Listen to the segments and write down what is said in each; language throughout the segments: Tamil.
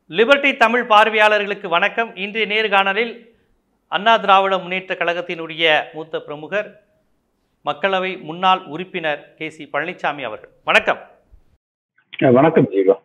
லிபர்டி தமிழ் பார்வையாளர்களுக்கு வணக்கம் இன்றைய நேர்காணலில் அண்ணா திராவிட முன்னேற்ற கழகத்தினுடைய மூத்த பிரமுகர் மக்களவை முன்னாள் உறுப்பினர் கே சி பழனிசாமி அவர்கள் வணக்கம் அஹ் வணக்கம் ஜீவா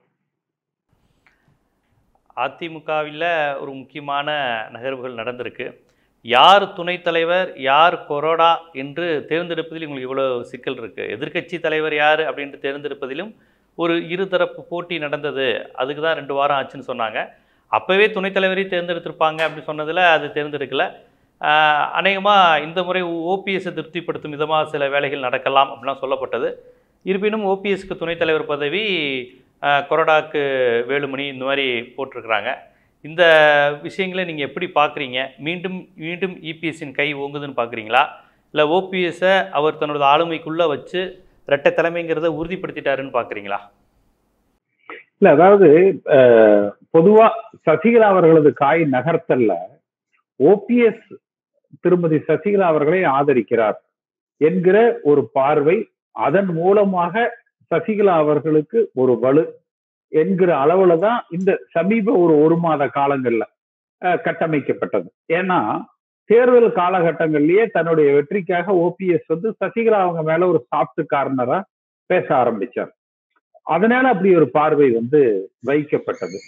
அதிமுகவில் ஒரு முக்கியமான நகர்வுகள் நடந்திருக்கு யார் துணைத் தலைவர் யார் கொரோடா என்று தேர்ந்தெடுப்பதில் உங்களுக்கு இவ்வளோ சிக்கல் இருக்கு எதிர்க்கட்சி தலைவர் யார் அப்படின்ட்டு தேர்ந்தெடுப்பதிலும் ஒரு இருதரப்பு போட்டி நடந்தது அதுக்கு தான் ரெண்டு வாரம் ஆச்சுன்னு சொன்னாங்க அப்போவே துணைத் தலைவரையும் தேர்ந்தெடுத்திருப்பாங்க அப்படின்னு சொன்னதில் அது தேர்ந்தெடுக்கல அநேகமாக இந்த முறை ஓபிஎஸ்ஸை திருப்திப்படுத்தும் விதமாக சில வேலைகள் நடக்கலாம் அப்படிலாம் சொல்லப்பட்டது இருப்பினும் ஓபிஎஸ்க்கு துணைத் தலைவர் பதவி ஆஹ், கொறடாக்கு வேலுமணி இந்த மாதிரி போட்டிருக்கிறாங்க இந்த விஷயங்களை நீங்கள் எப்படி பார்க்குறீங்க மீண்டும் மீண்டும் இபிஎஸ்ஸின் கை ஓங்குதுன்னு பார்க்குறீங்களா இல்லை ஓபிஎஸ்ஸை அவர் தன்னோட ஆளுமைக்குள்ளே வச்சு இரட்டை தலைமைங்கிறத உறுதிப்படுத்திட்டாருன்னு பார்க்குறீங்களா இல்ல அதாவது அஹ், பொதுவா சசிகலா அவர்களது காய் நகர்த்தல்ல ஓபிஎஸ் திருமதி சசிகலா அவர்களை ஆதரிக்கிறார் என்கிற ஒரு பார்வை அதன் மூலமாக சசிகலா அவர்களுக்கு ஒரு வலு என்கிற அளவுல தான் இந்த சமீப ஒரு ஒரு மாத காலங்கள்ல அஹ், கட்டமைக்கப்பட்டது ஏன்னா தேர்தல் காலகட்டங்கள்லயே தன்னுடைய வெற்றிக்காக ஓபிஎஸ் வந்து சசிகலா அவங்க மேல ஒரு சாஃப்ட் கார்னரா பேச ஆரம்பிச்சார் அதனால அப்படி ஒரு பார்வை வந்து வைக்கப்பட்டது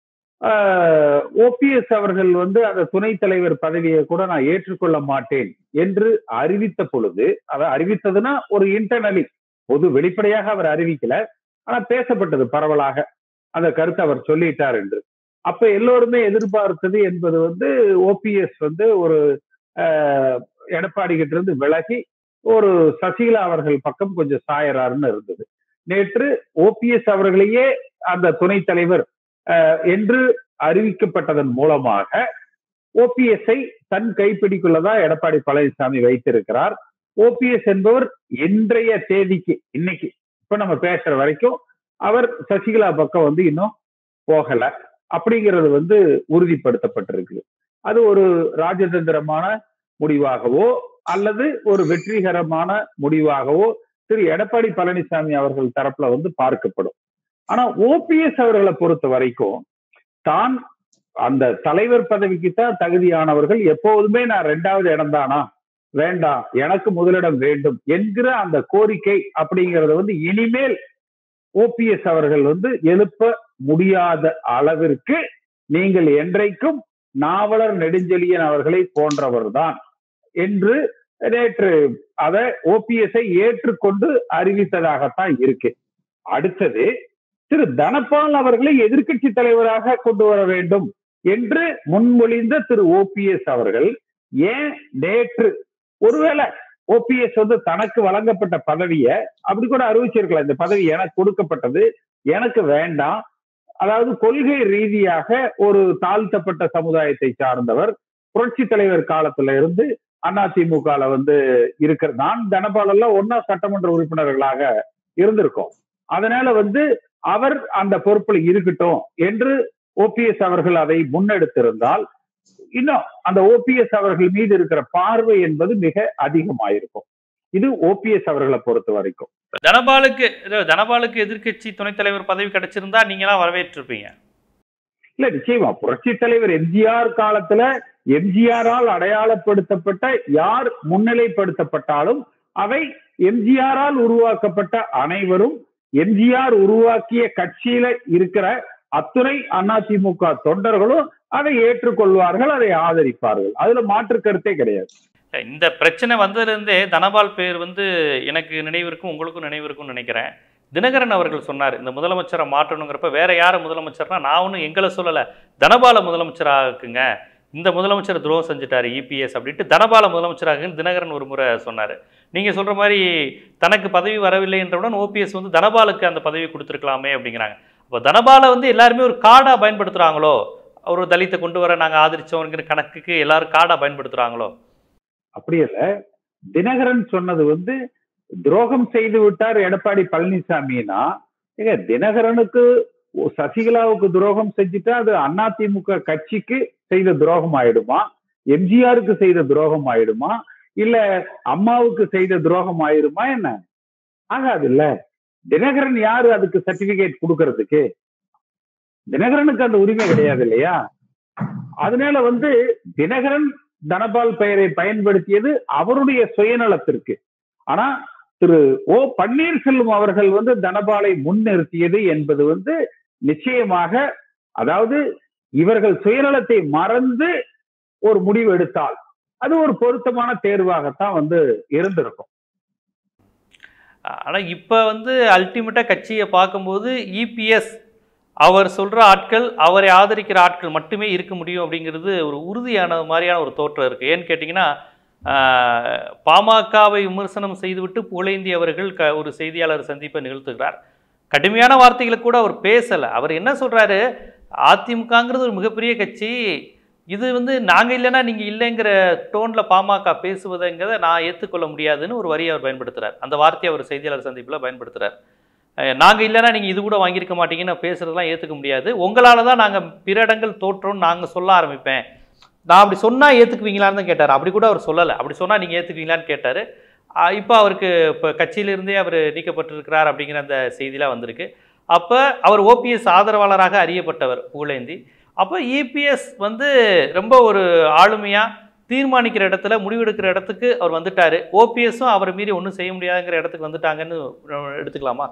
ஓபிஎஸ் அவர்கள் வந்து அந்த துணைத் தலைவர் பதவியை கூட நான் ஏற்றுக்கொள்ள மாட்டேன் என்று அறிவித்த பொழுது அதை அறிவித்ததுன்னா ஒரு இன்டர்னலி பொது வெளிப்படையாக அவர் அறிவிக்கல ஆனா பேசப்பட்டது பரவலாக அந்த கருத்தை அவர் சொல்லிட்டார் என்று அப்ப எல்லோருமே எதிர்பார்த்தது என்பது வந்து ஓபிஎஸ் வந்து ஒரு ஆஹ், எடப்பாடி கிட்ட இருந்து விலகி ஒரு சசிகலா அவர்கள் பக்கம் கொஞ்சம் சாயறாருன்னு இருந்தது நேற்று ஓபிஎஸ் அவர்களையே அந்த துணைத் தலைவர் அஹ், என்று அறிவிக்கப்பட்டதன் மூலமாக ஓபிஎஸ்ஐ தன் கைப்பிடிக்குள்ளதான் எடப்பாடி பழனிசாமி வைத்திருக்கிறார் ஓபிஎஸ் என்பவர் இன்றைய தேதிக்கு இன்னைக்கு இப்ப நம்ம பேசுற வரைக்கும் அவர் சசிகலா பக்கம் வந்து இன்னும் போகல அப்படிங்கிறது வந்து உறுதிப்படுத்தப்பட்டிருக்கு அது ஒரு ராஜதந்திரமான முடிவாகவோ அல்லது ஒரு வெற்றிகரமான முடிவாகவோ திரு எடப்பாடி பழனிசாமி அவர்கள் தரப்புல வந்து பார்க்கப்படும் ஆனா ஓபிஎஸ் அவர்களை பொறுத்த வரைக்கும் தான் அந்த தலைவர் பதவிக்கு தான் தகுதியானவர்கள் எப்போதுமே நான் ரெண்டாவது இடம் தானா வேண்டாம் எனக்கு முதலிடம் வேண்டும் என்கிற அந்த கோரிக்கை அப்படிங்கறது வந்து இனிமேல் ஓபிஎஸ் அவர்கள் வந்து எழுப்ப முடியாத அளவிற்கு நீங்கள் என்றைக்கும் நாவலர் நெடுஞ்செழியன் அவர்களை போன்றவர்தான் என்று நேற்று அதை ஓபிஎஸ்ஐ ஏற்றுக்கொண்டு அறிவித்ததாகத்தான் இருக்கு அடுத்தது திரு தனபால் அவர்களை எதிர்க்கட்சி தலைவராக கொண்டு வர வேண்டும் என்று முன்மொழிந்த திரு ஓபிஎஸ் அவர்கள் ஏன் நேற்று ஒருவேளை ஓபிஎஸ் வந்து தனக்கு வழங்கப்பட்ட பதவியை அப்படி கூட அறிவிச்சிருக்கலாம் இந்த பதவி எனக்கு கொடுக்கப்பட்டது எனக்கு வேண்டாம் அதாவது கொள்கை ரீதியாக ஒரு தாழ்த்தப்பட்ட சமுதாயத்தை சார்ந்தவர் புரட்சி தலைவர் காலத்துல இருந்து அதிமுகல வந்து இருக்கிற நான் தனபால் எல்லாம் ஒன்னா சட்டமன்ற உறுப்பினர்களாக இருந்திருக்கோம் அதனால வந்து அவர் அந்த பொறுப்புல இருக்கட்டும் என்று ஓபிஎஸ் அவர்கள் அதை முன்னெடுத்திருந்தால் இன்னும் அந்த ஓபிஎஸ் அவர்கள் மீது இருக்கிற பார்வை என்பது மிக அதிகமாயிருக்கும் இது ஓபிஎஸ் அவர்களை பொறுத்த வரைக்கும் தனபாலுக்கு இது தனபாலுக்கு எதிர்க்கட்சி துணைத் தலைவர் பதவி கிடைச்சிருந்தா நீங்களாம் வரவேற்றிருப்பீங்க இல்ல நிச்சயமா புரட்சி தலைவர் எம்ஜிஆர் காலத்துல எம்ஜிஆரால் அடையாளப்படுத்தப்பட்ட யார் முன்னிலைப்படுத்தப்பட்டாலும் அவை எம்ஜிஆரால் உருவாக்கப்பட்ட அனைவரும் எம்ஜிஆர் உருவாக்கிய கட்சியில இருக்கிற அத்துணை அதிமுக தொண்டர்களும் அதை ஏற்றுக்கொள்வார்கள் அதை ஆதரிப்பார்கள் அதுல மாற்று கருத்தே கிடையாது இந்த பிரச்சனை வந்ததுலேருந்தே தனபால் பேர் வந்து எனக்கு நினைவிருக்கும் உங்களுக்கும் நினைவிருக்கும்னு நினைக்கிறேன் தினகரன் அவர்கள் சொன்னார் இந்த முதலமைச்சரை மாற்றணுங்கிறப்ப வேற யாரை முதலமைச்சர்னா நான் ஒன்றும் எங்களை சொல்லலை தனபால முதலமைச்சராக்குங்க இந்த முதலமைச்சர் துரோகம் செஞ்சுட்டாரு இபிஎஸ் அப்படின்ட்டு தனபால முதலமைச்சராகுன்னு தினகரன் ஒரு முறை சொன்னார் நீங்கள் சொல்கிற மாதிரி தனக்கு பதவி வரவில்லை என்றவுடன் ஓபிஎஸ் வந்து தனபாலுக்கு அந்த பதவி கொடுத்துருக்கலாமே அப்படிங்கிறாங்க அப்போ தனபாலை வந்து எல்லாருமே ஒரு கார்டாக பயன்படுத்துகிறாங்களோ ஒரு தலித்தை கொண்டு வர நாங்கள் ஆதரிச்சோங்கிற கணக்குக்கு எல்லாரும் கார்டாக பயன்படுத்துகிறாங்களோ அப்படி இல்ல தினகரன் சொன்னது வந்து துரோகம் செய்து விட்டார் எடப்பாடி பழனிசாமினா ஏங்க தினகரனுக்கு ஓ, சசிகலாவுக்கு துரோகம் செஞ்சுட்டா அது அதிமுக கட்சிக்கு செய்த துரோகம் ஆயிடுமா எம்ஜிஆருக்கு செய்த துரோகம் ஆயிடுமா இல்ல அம்மாவுக்கு செய்த துரோகம் ஆயிடுமா என்ன ஆகாது இல்ல தினகரன் யாரு அதுக்கு சர்டிபிகேட் கொடுக்கறதுக்கு தினகரனுக்கு அந்த உரிமை கிடையாது இல்லையா அதனால வந்து தினகரன் தனபால் பெயரை பயன்படுத்தியது அவருடைய சுயநலத்திற்கு ஆனா திரு ஓ பன்னீர்செல்வம் அவர்கள் வந்து தனபாலை முன்னிறுத்தியது என்பது வந்து நிச்சயமாக அதாவது இவர்கள் சுயநலத்தை மறந்து ஒரு முடிவு எடுத்தால் அது ஒரு பொருத்தமான தேர்வாகத்தான் வந்து இருந்திருக்கும் ஆனால் இப்போ வந்து அல்டிமேட்டாக கட்சியை பார்க்கும்போது இபிஎஸ் அவர் சொல்கிற ஆட்கள் அவரை ஆதரிக்கிற ஆட்கள் மட்டுமே இருக்க முடியும் அப்படிங்கிறது ஒரு உறுதியான மாதிரியான ஒரு தோற்றம் இருக்குது ஏன்னு கேட்டிங்கன்னா ஆஹ், பாமகவை விமர்சனம் செய்துவிட்டு புகழேந்தி அவர்கள் க ஒரு செய்தியாளர் சந்திப்பை நிகழ்த்துகிறார் கடுமையான வார்த்தைகளை கூட அவர் பேசலை அவர் என்ன சொல்கிறாரு அதிமுகங்கிறது ஒரு மிகப்பெரிய கட்சி இது வந்து நாங்கள் இல்லைன்னா நீங்கள் இல்லைங்கிற டோனில் பாமக பேசுவதுங்கிறத நான் ஏற்றுக்கொள்ள முடியாதுன்னு ஒரு வரியை அவர் பயன்படுத்துகிறார் அந்த வார்த்தையை அவர் செய்தியாளர் சந்திப்பில் பயன்படுத்துகிறார் நாங்கள் இல்லைன்னா நீங்கள் இது கூட வாங்கியிருக்க மாட்டீங்கன்னு பேசுகிறதெல்லாம் ஏற்றுக்க முடியாது உங்களால் தான் நாங்கள் பிற இடங்கள் தோற்றோம்னு நாங்கள் சொல்ல ஆரம்பிப்பேன் நான் அப்படி சொன்னால் ஏற்றுக்குவீங்களான்னு தான் கேட்டார் அப்படி கூட அவர் சொல்லலை அப்படி சொன்னால் நீங்கள் ஏற்றுக்குவீங்களான்னு கேட்டார் இப்போ அவருக்கு இப்போ கட்சியிலிருந்தே அவர் நீக்கப்பட்டிருக்கிறார் அப்படிங்கிற அந்த செய்திலாம் வந்திருக்கு அப்போ அவர் ஓபிஎஸ் ஆதரவாளராக அறியப்பட்டவர் புகழேந்தி அப்போ இபிஎஸ் வந்து ரொம்ப ஒரு ஆளுமையாக தீர்மானிக்கிற இடத்துல முடிவெடுக்கிற இடத்துக்கு அவர் வந்துட்டார் ஓபிஎஸும் அவரை மீறி ஒன்றும் செய்ய முடியாதுங்கிற இடத்துக்கு வந்துட்டாங்கன்னு எடுத்துக்கலாமா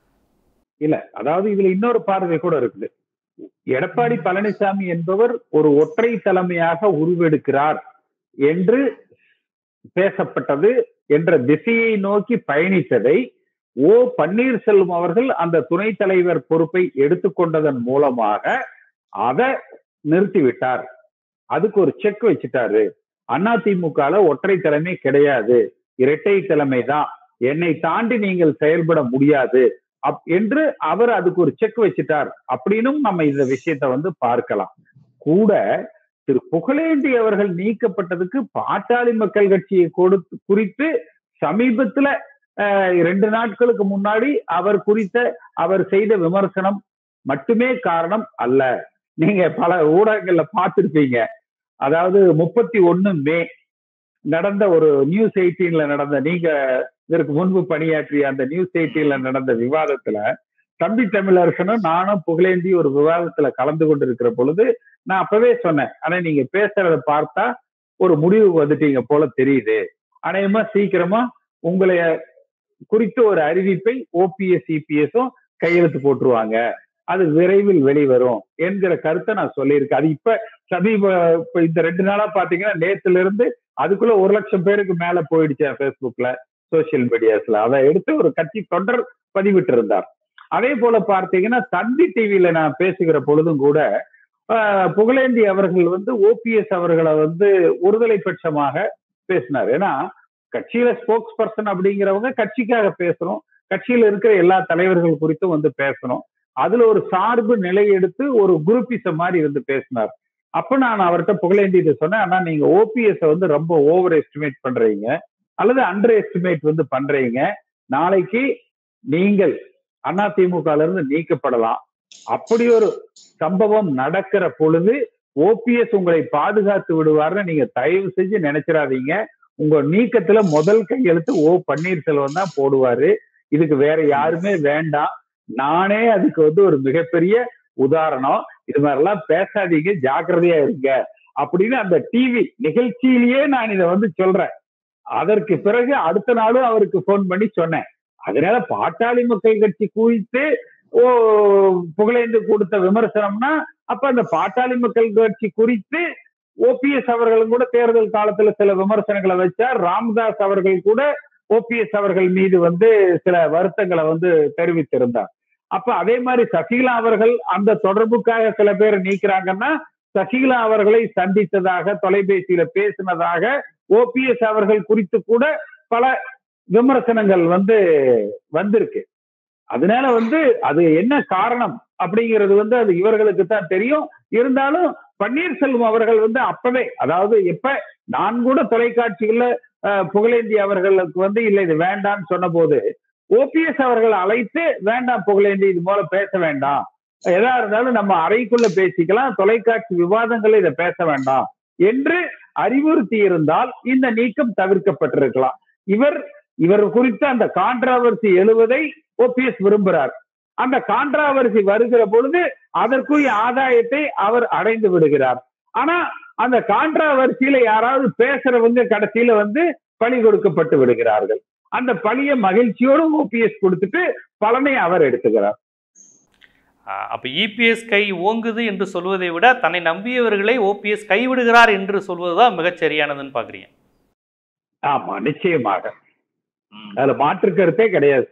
இல்ல அதாவது இதுல இன்னொரு பார்வை கூட இருக்குது எடப்பாடி பழனிசாமி என்பவர் ஒரு ஒற்றை தலைமையாக உருவெடுக்கிறார் என்று பேசப்பட்டது என்ற திசையை நோக்கி பயணித்ததை ஓ பன்னீர்செல்வம் அவர்கள் அந்த துணைத் தலைவர் பொறுப்பை எடுத்துக்கொண்டதன் மூலமாக அதை நிறுத்திவிட்டார் அதுக்கு ஒரு செக் வச்சுட்டாரு அதிமுகல ஒற்றை தலைமை கிடையாது இரட்டை தலைமை தான் என்னை தாண்டி நீங்கள் செயல்பட முடியாது அப் என்று அவர் அதுக்கு ஒரு செக் வச்சுட்டார் அப்படின்னும் நம்ம இந்த விஷயத்த வந்து பார்க்கலாம் கூட திரு புகழேந்தி அவர்கள் நீக்கப்பட்டதுக்கு பாட்டாளி மக்கள் கட்சியை கொடுத்து குறித்து சமீபத்துல அஹ், ரெண்டு நாட்களுக்கு முன்னாடி அவர் குறித்த அவர் செய்த விமர்சனம் மட்டுமே காரணம் அல்ல நீங்க பல ஊடகங்கள்ல பார்த்திருப்பீங்க அதாவது முப்பத்தி ஒண்ணு மே நடந்த ஒரு நியூஸ் எயிட்டீன்ல நடந்த நீங்க இதற்கு முன்பு பணியாற்றிய அந்த நியூஸ் எயிட்டீன்ல நடந்த விவாதத்துல தம்பி தமிழரசனும் நானும் புகழேந்தி ஒரு விவாதத்துல கலந்து கொண்டிருக்கிற பொழுது நான் அப்பவே சொன்னேன் ஆனா நீங்க பேசுறத பார்த்தா ஒரு முடிவுக்கு வந்துட்டீங்க போல தெரியுது அநேகமா சீக்கிரமா உங்களை குறித்து ஒரு அறிவிப்பை ஓபிஎஸ் சிபிஎஸும் கையெழுத்து போட்டுருவாங்க அது விரைவில் வெளிவரும் என்கிற கருத்தை நான் சொல்லியிருக்கேன் அது இப்ப சமீப இப்ப இந்த ரெண்டு நாளா பாத்தீங்கன்னா நேத்துல இருந்து அதுக்குள்ள ஒரு லட்சம் பேருக்கு மேல போயிடுச்சு ஃபேஸ்புக்ல சோசியல் மீடியாஸ்ல அதை எடுத்து ஒரு கட்சி தொண்டர் பதிவிட்டு இருந்தார் அதே போல பார்த்தீங்கன்னா தந்தி டிவியில நான் பேசுகிற பொழுதும் கூட ஆஹ், புகழேந்தி அவர்கள் வந்து ஓபிஎஸ் அவர்களை வந்து ஒருதலை பட்சமாக பேசினார் ஏன்னா கட்சியில ஸ்போக்ஸ் பர்சன் அப்படிங்கிறவங்க கட்சிக்காக பேசணும் கட்சியில இருக்கிற எல்லா தலைவர்கள் குறித்தும் வந்து பேசணும் அதுல ஒரு சார்பு நிலை எடுத்து ஒரு குரூப்பிசம் மாதிரி இருந்து பேசினார் அப்ப நான் அவர்கிட்ட புகழேந்தி இதை சொன்னேன் ஆனா நீங்க ஓபிஎஸ் வந்து ரொம்ப ஓவர் எஸ்டிமேட் பண்றீங்க அல்லது அண்டர் எஸ்டிமேட் வந்து பண்றீங்க நாளைக்கு நீங்கள் அதிமுகல இருந்து நீக்கப்படலாம் அப்படி ஒரு சம்பவம் நடக்கிற பொழுது ஓபிஎஸ் உங்களை பாதுகாத்து விடுவார்னு நீங்க தயவு செஞ்சு நினைச்சிடாதீங்க உங்க நீக்கத்துல முதல் கையெழுத்து ஓ பன்னீர்செல்வம் தான் போடுவாரு இதுக்கு வேற யாருமே வேண்டாம் நானே அதுக்கு வந்து ஒரு மிகப்பெரிய உதாரணம் இது மாதிரிலாம் பேசாதீங்க ஜாக்கிரதையா இருங்க அப்படின்னு அந்த டிவி நிகழ்ச்சியிலேயே நான் இதை வந்து சொல்றேன் அதற்கு பிறகு அடுத்த நாளும் அவருக்கு போன் பண்ணி சொன்னேன் அதனால பாட்டாளி மக்கள் கட்சி குறித்து ஓ புகழேந்து கொடுத்த விமர்சனம்னா அப்ப அந்த பாட்டாளி மக்கள் கட்சி குறித்து ஓபிஎஸ் அவர்களும் கூட தேர்தல் காலத்துல சில விமர்சனங்களை வச்சார் ராம்தாஸ் அவர்கள் கூட ஓபிஎஸ் அவர்கள் மீது வந்து சில வருத்தங்களை வந்து தெரிவித்திருந்தார் அப்ப அதே மாதிரி சசிகலா அவர்கள் அந்த தொடர்புக்காக சில பேர் நீக்கிறாங்கன்னா சசிகலா அவர்களை சந்தித்ததாக தொலைபேசியில பேசினதாக ஓபிஎஸ் அவர்கள் குறித்து கூட பல விமர்சனங்கள் வந்து வந்திருக்கு அதனால வந்து அது என்ன காரணம் அப்படிங்கிறது வந்து அது இவர்களுக்கு தான் தெரியும் இருந்தாலும் பன்னீர்செல்வம் அவர்கள் வந்து அப்பவே அதாவது எப்ப நான் கூட தொலைக்காட்சிகள்ல அஹ், புகழேந்தி அவர்களுக்கு வந்து இல்லை இது வேண்டாம்னு சொன்ன போது ஓபிஎஸ் அவர்கள் அழைத்து வேண்டாம் புகழேந்தி இது போல பேச வேண்டாம் எதா இருந்தாலும் நம்ம அறைக்குள்ள பேசிக்கலாம் தொலைக்காட்சி விவாதங்கள்ல இதை பேச வேண்டாம் என்று அறிவுறுத்தி இருந்தால் இந்த நீக்கம் தவிர்க்கப்பட்டிருக்கலாம் இவர் இவர் குறித்த அந்த கான்ட்ராவர்சி எழுவதை ஓபிஎஸ் விரும்புகிறார் அந்த கான்ட்ராவர்சி வருகிற பொழுது அதற்குரிய ஆதாயத்தை அவர் அடைந்து விடுகிறார் ஆனா அந்த கான்ட்ராவர்சியில யாராவது பேசுறவங்க கடைசியில வந்து பழி கொடுக்கப்பட்டு விடுகிறார்கள் அந்த பழிய மகிழ்ச்சியோடு ஓபிஎஸ் கொடுத்துட்டு பலனை அவர் எடுத்துக்கிறார் ஆஹ் அப்ப இபிஎஸ் கை ஓங்குது என்று சொல்வதை விட தன்னை நம்பியவர்களை ஓபிஎஸ் கைவிடுகிறார் என்று சொல்வதுதான் மிகச் சரியானதுன்னு பாக்குறீங்க ஆமா நிச்சயமாக அதுல மாற்று கருத்தே கிடையாது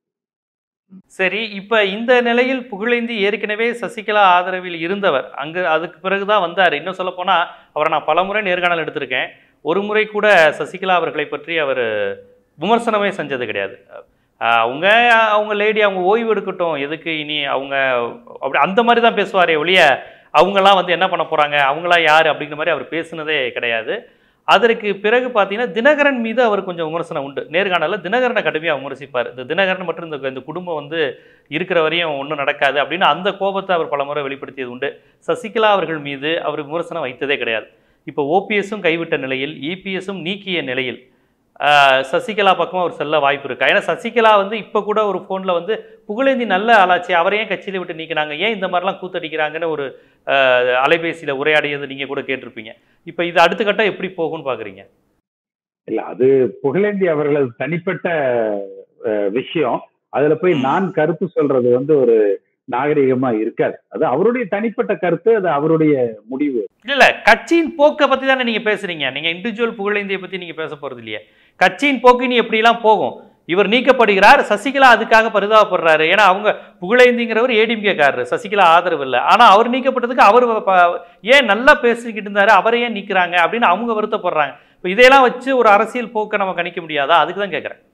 சரி இப்ப இந்த நிலையில் புகழேந்தி ஏற்கனவே சசிகலா ஆதரவில் இருந்தவர் அங்கு அதுக்கு பிறகுதான் வந்தார் இன்னும் சொல்ல போனா அவரை நான் பலமுறை நேர்காணல் எடுத்திருக்கேன் ஒரு முறை கூட சசிகலா அவர்களை பற்றி அவர் விமர்சனமே செஞ்சது கிடையாது ஆஹ் அவங்க அவங்க லேடி அவங்க ஓய்வு எடுக்கட்டும் எதுக்கு இனி அவங்க அப்படி அந்த மாதிரி தான் பேசுவாரே ஒழிய அவங்கெல்லாம் வந்து என்ன பண்ண போறாங்க அவங்களாம் யார் அப்படிங்கிற மாதிரி அவர் பேசுனதே கிடையாது அதற்கு பிறகு பார்த்தீங்கன்னா தினகரன் மீது அவர் கொஞ்சம் விமர்சனம் உண்டு நேர்காணலில் தினகரனை கடுமையாக விமர்சிப்பார் இந்த தினகரன் மற்றும் இந்த இந்த குடும்பம் வந்து இருக்கிற வரையும் ஒன்றும் நடக்காது அப்படின்னு அந்த கோபத்தை அவர் பலமுறை வெளிப்படுத்தியது உண்டு சசிகலா அவர்கள் மீது அவர் விமர்சனம் வைத்ததே கிடையாது இப்போ ஓபிஎஸும் கைவிட்ட நிலையில் இபிஎஸும் நீக்கிய நிலையில் ஆஹ், சசிகலா பக்கம் அவர் செல்ல வாய்ப்பு இருக்கா ஏன்னா சசிகலா வந்து இப்போ கூட ஒரு ஃபோனில் வந்து புகழேந்தி நல்ல ஆளாச்சு அவரை ஏன் கட்சியில விட்டு நீக்கினாங்க ஏன் இந்த மாதிரிலாம் கூத்தடிக்கிறாங்கன்னு ஒரு அலைபேசியில் உரையாடியது நீங்கள் கூட கேட்டிருப்பீங்க இப்போ இது அடுத்த கட்டம் எப்படி போகும்னு பார்க்குறீங்க இல்ல அது புகழேந்தி அவர்களது தனிப்பட்ட அஹ், விஷயம் அதுல போய் நான் கருத்து சொல்றது வந்து ஒரு நாகரிகமா இருக்காது அது அவருடைய தனிப்பட்ட கருத்து அது அவருடைய முடிவு இல்ல இல்ல கட்சியின் போக்கை பத்தி தானே நீங்க பேசுறீங்க நீங்க இண்டிவிஜுவல் புகழேந்தியை பத்தி நீங்க பேச போறது இல்லையே கட்சியின் போக்கு இனி எப்படிலாம் போகும் இவர் நீக்கப்படுகிறார் சசிகலா அதுக்காக பரிதாபப்படுறாரு ஏன்னா அவங்க புகழேந்திங்கிறவர் ஏடிஎம்கே காரரு சசிகலா ஆதரவு இல்லை ஆனா அவர் நீக்கப்பட்டதுக்கு அவர் ப- ஏன் நல்லா பேசிக்கிட்டு இருந்தாரு அவரை ஏன் நீக்கிறாங்க அப்படின்னு அவங்க வருத்தப்படுறாங்க இப்போ இதையெல்லாம் வச்சு ஒரு அரசியல் போக்கை நம்ம கணிக்க முடியாதா அதுக்கு தான் கேட்குறேன்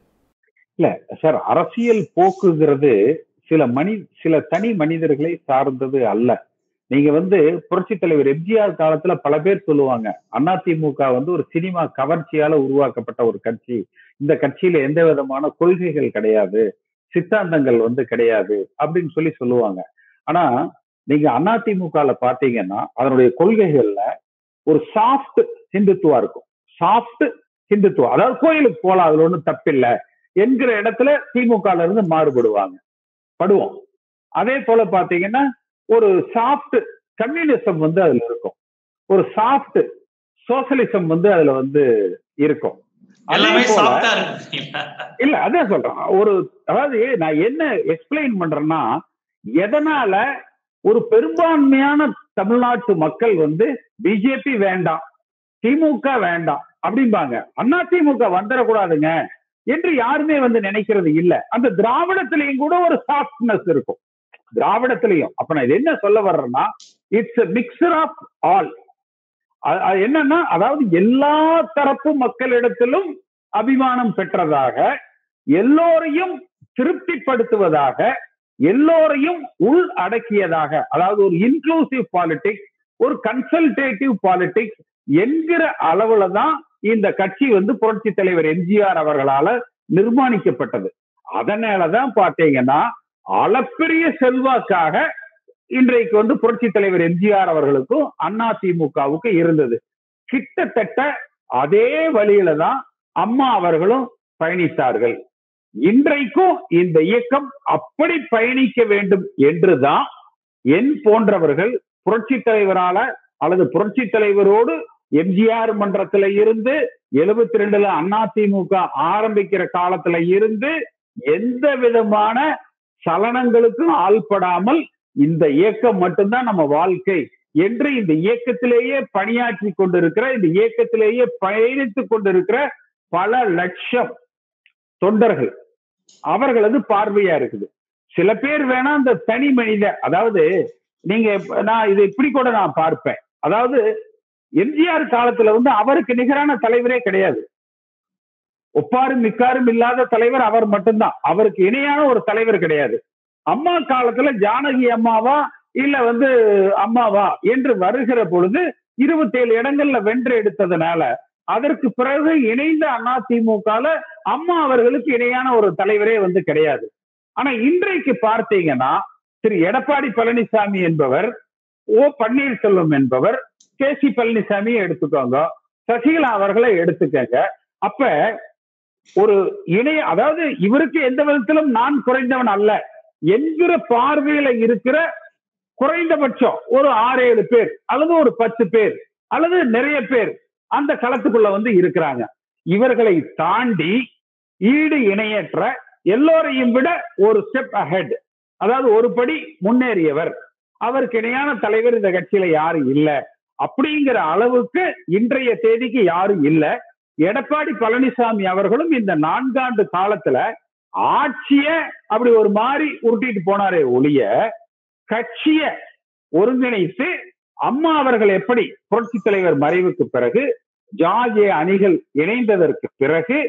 சார் அரசியல் போக்குங்கிறது சில மனி சில தனி மனிதர்களை சார்ந்தது அல்ல நீங்க வந்து புரட்சி தலைவர் எம்ஜிஆர் காலத்துல பல பேர் சொல்லுவாங்க அதிமுக வந்து ஒரு சினிமா கவர்ச்சியால உருவாக்கப்பட்ட ஒரு கட்சி இந்த கட்சியில எந்த விதமான கொள்கைகள் கிடையாது சித்தாந்தங்கள் வந்து கிடையாது அப்படின்னு சொல்லி சொல்லுவாங்க ஆனா நீங்க அதிமுகல பாத்தீங்கன்னா அதனுடைய கொள்கைகள்ல ஒரு சாஃப்ட் ஹிந்துத்துவா இருக்கும் சாஃப்ட் ஹிந்துத்துவா அதாவது கோயிலுக்கு போலாம் அதுல ஒண்ணும் தப்பில்லை என்கிற இடத்துல திமுகல இருந்து மாறுபடுவாங்க படுவோம் அதே போல பாத்தீங்கன்னா ஒரு சாஃப்ட் கம்யூனிசம் வந்து அதுல இருக்கும் ஒரு சாஃப்ட் சோசலிசம் வந்து அதுல வந்து இருக்கும் அதே எல்லாமே போல- சாஃப்டா இருக்கு இல்ல அதான் சொல்றேன் ஒரு அதாவது நான் என்ன எக்ஸ்பிளைன் பண்றேன்னா எதனால ஒரு பெரும்பான்மையான தமிழ்நாட்டு மக்கள் வந்து பிஜேபி வேண்டாம் திமுக வேண்டாம் அப்படிம்பாங்க அண்ணா திமுக வந்துடக்கூடாதுங்க என்று யாருமே வந்து நினைக்கிறது இல்ல அந்த திராவிடத்திலையும் கூட ஒரு சாஃப்ட்னஸ் இருக்கும் திராவிடத்திலையும் அப்ப நான் இது என்ன சொல்ல வர்றேன்னா இட்ஸ் மிக்சர் ஆஃப் ஆல் என்னன்னா அதாவது எல்லா தரப்பு மக்களிடத்திலும் அபிமானம் பெற்றதாக எல்லோரையும் திருப்திப்படுத்துவதாக எல்லோரையும் உள் அடக்கியதாக அதாவது ஒரு இன்க்ளூசிவ் பாலிடிக்ஸ் ஒரு கன்சல்டேட்டிவ் பாலிடிக்ஸ் என்கிற அளவுல தான் இந்த கட்சி வந்து புரட்சி தலைவர் எம்ஜிஆர் அவர்களால நிர்மாணிக்கப்பட்டது அதனாலதான் பாத்தீங்கன்னா அளப்பெரிய செல்வாக்காக இன்றைக்கு வந்து புரட்சி தலைவர் எம்ஜிஆர் அவர்களுக்கும் அண்ணா திமுகவுக்கு இருந்தது கிட்டத்தட்ட அதே வழியில தான் அம்மா அவர்களும் பயணித்தார்கள் இன்றைக்கும் இந்த இயக்கம் அப்படி பயணிக்க வேண்டும் என்றுதான் என் போன்றவர்கள் புரட்சி தலைவரால அல்லது புரட்சி தலைவரோடு எம்ஜிஆர் மன்றத்துல இருந்து எழுபத்தி ரெண்டுல அதிமுக ஆரம்பிக்கிற காலத்துல இருந்து எந்த விதமான சலனங்களுக்கும் ஆள்படாமல் இந்த இயக்கம் மட்டும்தான் நம்ம வாழ்க்கை என்று இந்த இயக்கத்திலேயே பணியாற்றி கொண்டிருக்கிற இந்த இயக்கத்திலேயே பயணித்துக் கொண்டிருக்கிற பல லட்சம் தொண்டர்கள் அவர்களது பார்வையா இருக்குது சில பேர் வேணா அந்த தனி மனித அதாவது நீங்க நான் இது இப்படி கூட நான் பார்ப்பேன் அதாவது எம்ஜிஆர் காலத்துல வந்து அவருக்கு நிகரான தலைவரே கிடையாது ஒப்பாரும் மிக்காரும் இல்லாத தலைவர் அவர் மட்டும்தான் அவருக்கு இணையான ஒரு தலைவர் கிடையாது அம்மா காலத்துல ஜானகி அம்மாவா இல்ல வந்து அம்மாவா என்று வருகிற பொழுது இருபத்தேழு இடங்கள்ல வென்று எடுத்ததுனால அதற்கு பிறகு இணைந்த அதிமுகல அம்மா அவர்களுக்கு இணையான ஒரு தலைவரே வந்து கிடையாது ஆனா இன்றைக்கு பார்த்தீங்கன்னா திரு எடப்பாடி பழனிசாமி என்பவர் ஓ பன்னீர்செல்வம் என்பவர் கே சி பழனிசாமி எடுத்துக்கோங்க சசிகலா அவர்களை எடுத்துக்கங்க அப்ப ஒரு இணைய அதாவது இவருக்கு எந்த விதத்திலும் நான் குறைந்தவன் அல்ல என்கிற பார்வையில இருக்கிற குறைந்தபட்சம் ஒரு ஆறு ஏழு பேர் அல்லது ஒரு பத்து பேர் அல்லது நிறைய பேர் அந்த களத்துக்குள்ள வந்து இருக்கிறாங்க இவர்களை தாண்டி ஈடு இணையற்ற எல்லோரையும் விட ஒரு ஸ்டெப் அஹெட் அதாவது ஒரு படி முன்னேறியவர் அவருக்கு இணையான தலைவர் இந்த கட்சியில யாரும் இல்ல அப்படிங்கிற அளவுக்கு இன்றைய தேதிக்கு யாரும் இல்ல எடப்பாடி பழனிசாமி அவர்களும் இந்த நான்காண்டு காலத்துல ஆட்சிய அப்படி ஒரு மாதிரி உருட்டிட்டு போனாரே ஒழிய கட்சிய ஒருங்கிணைத்து அம்மா அவர்கள் எப்படி புரட்சி தலைவர் மறைவுக்கு பிறகு ஜாஜே அணிகள் இணைந்ததற்கு பிறகு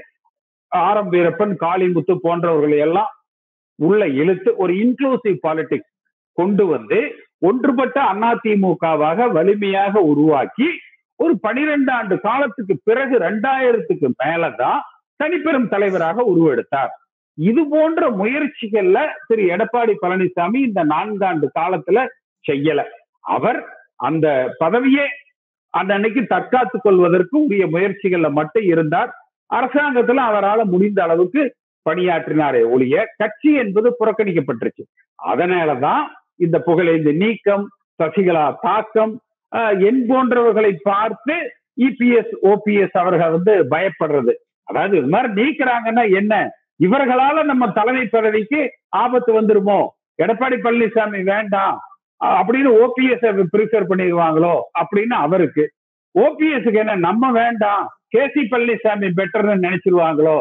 ஆரம் வீரப்பன் காளிமுத்து போன்றவர்களை எல்லாம் உள்ள இழுத்து ஒரு இன்க்ளூசிவ் பாலிடிக்ஸ் கொண்டு வந்து ஒன்றுபட்ட அதிமுகவாக வலிமையாக உருவாக்கி ஒரு பனிரெண்டு ஆண்டு காலத்துக்கு பிறகு ரெண்டாயிரத்துக்கு மேலதான் தனிப்பெரும் தலைவராக உருவெடுத்தார் இது போன்ற முயற்சிகள்ல திரு எடப்பாடி பழனிசாமி இந்த நான்காண்டு காலத்துல செய்யல அவர் அந்த பதவியே அந்த அன்னைக்கு தற்காத்துக் கொள்வதற்கு உரிய முயற்சிகள்ல மட்டும் இருந்தார் அரசாங்கத்துல அவரால் முடிந்த அளவுக்கு பணியாற்றினாரே ஒழிய கட்சி என்பது புறக்கணிக்கப்பட்டுருச்சு அதனாலதான் இந்த புகழேந்து நீக்கம் சசிகலா தாக்கம் என் போன்றவர்களை பார்த்து இபிஎஸ் ஓபிஎஸ் அவர்கள் வந்து பயப்படுறது அதாவது இது மாதிரி நீக்கிறாங்கன்னா என்ன இவர்களால நம்ம தலைமை பதவிக்கு ஆபத்து வந்துருமோ எடப்பாடி பழனிசாமி வேண்டாம் அப்படின்னு ஓபிஎஸ் ப்ரிஃபர் பண்ணிடுவாங்களோ அப்படின்னு அவருக்கு ஓபிஎஸ்க்கு என்ன நம்ம வேண்டாம் கே சி பழனிசாமி பெட்டர்னு நினைச்சிருவாங்களோ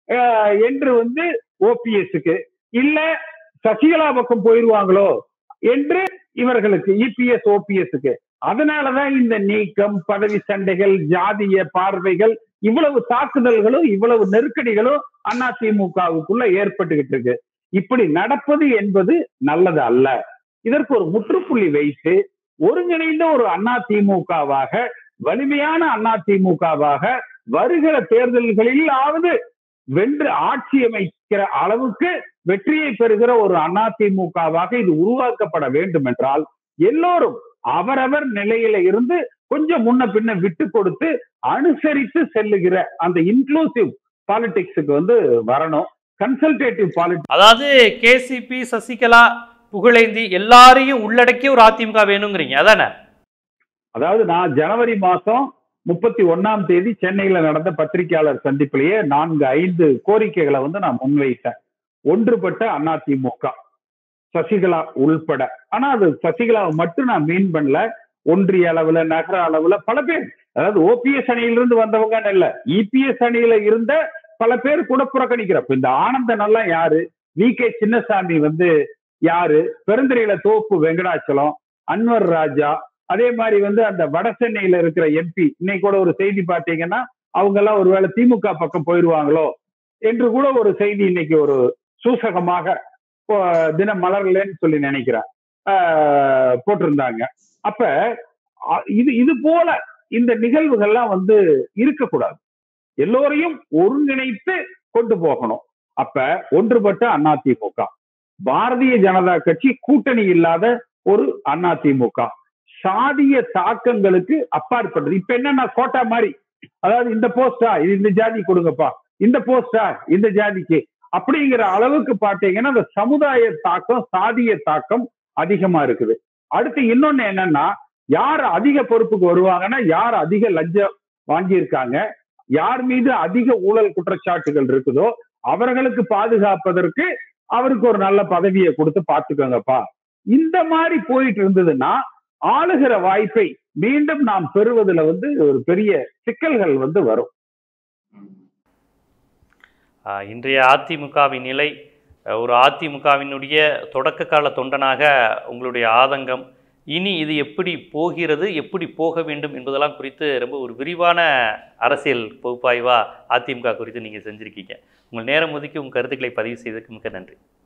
என்று வந்து ஓபிஎஸ்க்கு இல்ல சசிகலா பக்கம் போயிருவாங்களோ என்று இவர்களுக்கு இபிஎஸ் ஓபிஎஸ்க்கு அதனாலதான் இந்த நீக்கம் பதவி சண்டைகள் ஜாதிய பார்வைகள் இவ்வளவு தாக்குதல்களும் இவ்வளவு நெருக்கடிகளும் அதிமுகவுக்குள்ள ஏற்பட்டுக்கிட்டு இருக்கு இப்படி நடப்பது என்பது நல்லது அல்ல இதற்கு ஒரு முற்றுப்புள்ளி வைத்து ஒருங்கிணைந்த ஒரு அதிமுகவாக வலிமையான அதிமுகவாக வருகிற தேர்தல்களிலாவது வென்று ஆட்சி அமைக்கிற அளவுக்கு வெற்றியை பெறுகிற ஒரு அதிமுகவாக இது உருவாக்கப்பட வேண்டும் என்றால் எல்லோரும் அவரவர் நிலையில இருந்து கொஞ்சம் முன்ன பின்ன விட்டு கொடுத்து அனுசரித்து செல்லுகிற அந்த இன்க்ளூசிவ் பாலிடிக்ஸுக்கு வந்து வரணும் கன்சல்டேட்டிவ் பாலிடிக்ஸ் அதாவது கேசிபி சசிகலா புகழேந்தி எல்லாரையும் உள்ளடக்கிய ஒரு அதிமுக வேணுங்கிறீங்க அதானே அதாவது நான் ஜனவரி மாசம் முப்பத்தி ஒன்னாம் தேதி சென்னையில நடந்த பத்திரிகையாளர் சந்திப்பிலேயே நான்கு ஐந்து கோரிக்கைகளை வந்து நான் முன்வைத்தேன் ஒன்றுபட்ட அதிமுக சசிகலா உள்பட ஆனா அது சசிகலாவை மட்டும் நான் மீன் பண்ணல ஒன்றிய அளவுல நகர அளவுல பல பேர் அதாவது ஓபிஎஸ் அணியிலிருந்து வந்தவங்க இல்ல இபிஎஸ் அணியில இருந்த பல பேர் கூட புறக்கணிக்கிறப்ப இந்த ஆனந்தன் எல்லாம் யாரு வி கே சின்னசாமி வந்து யாரு பெருந்துறையில தோப்பு வெங்கடாச்சலம் அன்வர் ராஜா அதே மாதிரி வந்து அந்த வட சென்னையில இருக்கிற எம்பி இன்னைக்கு கூட ஒரு செய்தி பார்த்தீங்கன்னா அவங்க எல்லாம் ஒருவேளை திமுக பக்கம் போயிருவாங்களோ என்று கூட ஒரு செய்தி இன்னைக்கு ஒரு சூசகமாக தினம் மலர்லன்னு சொல்லி நினைக்கிறேன் போட்டிருந்தாங்க அப்ப இது இது போல இந்த நிகழ்வுகள்லாம் வந்து இருக்கக்கூடாது எல்லோரையும் ஒருங்கிணைத்து கொண்டு போகணும் அப்ப ஒன்றுபட்ட அதிமுக பாரதிய ஜனதா கட்சி கூட்டணி இல்லாத ஒரு அதிமுக சாதிய தாக்கங்களுக்கு அப்பாற்பட்டது இப்ப என்னன்னா கோட்டா மாதிரி அதாவது இந்த போஸ்டா இது இந்த ஜாதி கொடுங்கப்பா இந்த போஸ்டா இந்த ஜாதிக்கு அப்படிங்கிற அளவுக்கு பாத்தீங்கன்னா அந்த சமுதாய தாக்கம் சாதிய தாக்கம் அதிகமா இருக்குது அடுத்து இன்னொன்னு என்னன்னா யார் அதிக பொறுப்புக்கு வருவாங்கன்னா யார் அதிக லஞ்சம் வாங்கியிருக்காங்க யார் மீது அதிக ஊழல் குற்றச்சாட்டுகள் இருக்குதோ அவர்களுக்கு பாதுகாப்பதற்கு அவருக்கு ஒரு நல்ல பதவியை கொடுத்து பாத்துக்கோங்கப்பா இந்த மாதிரி போயிட்டு இருந்ததுன்னா ஆளுகிற வாய்ப்பை மீண்டும் நாம் பெறுவதில் வந்து ஒரு பெரிய சிக்கல்கள் வந்து வரும் இன்றைய அதிமுகவின் நிலை ஒரு அதிமுகவினுடைய தொடக்க கால தொண்டனாக உங்களுடைய ஆதங்கம் இனி இது எப்படி போகிறது எப்படி போக வேண்டும் என்பதெல்லாம் குறித்து ரொம்ப ஒரு விரிவான அரசியல் பகுப்பாய்வாக அதிமுக குறித்து நீங்கள் செஞ்சுருக்கீங்க உங்கள் நேரம் ஒதுக்கி உங்கள் கருத்துக்களை பதிவு செய்ததுக்கு மிக்க நன்றி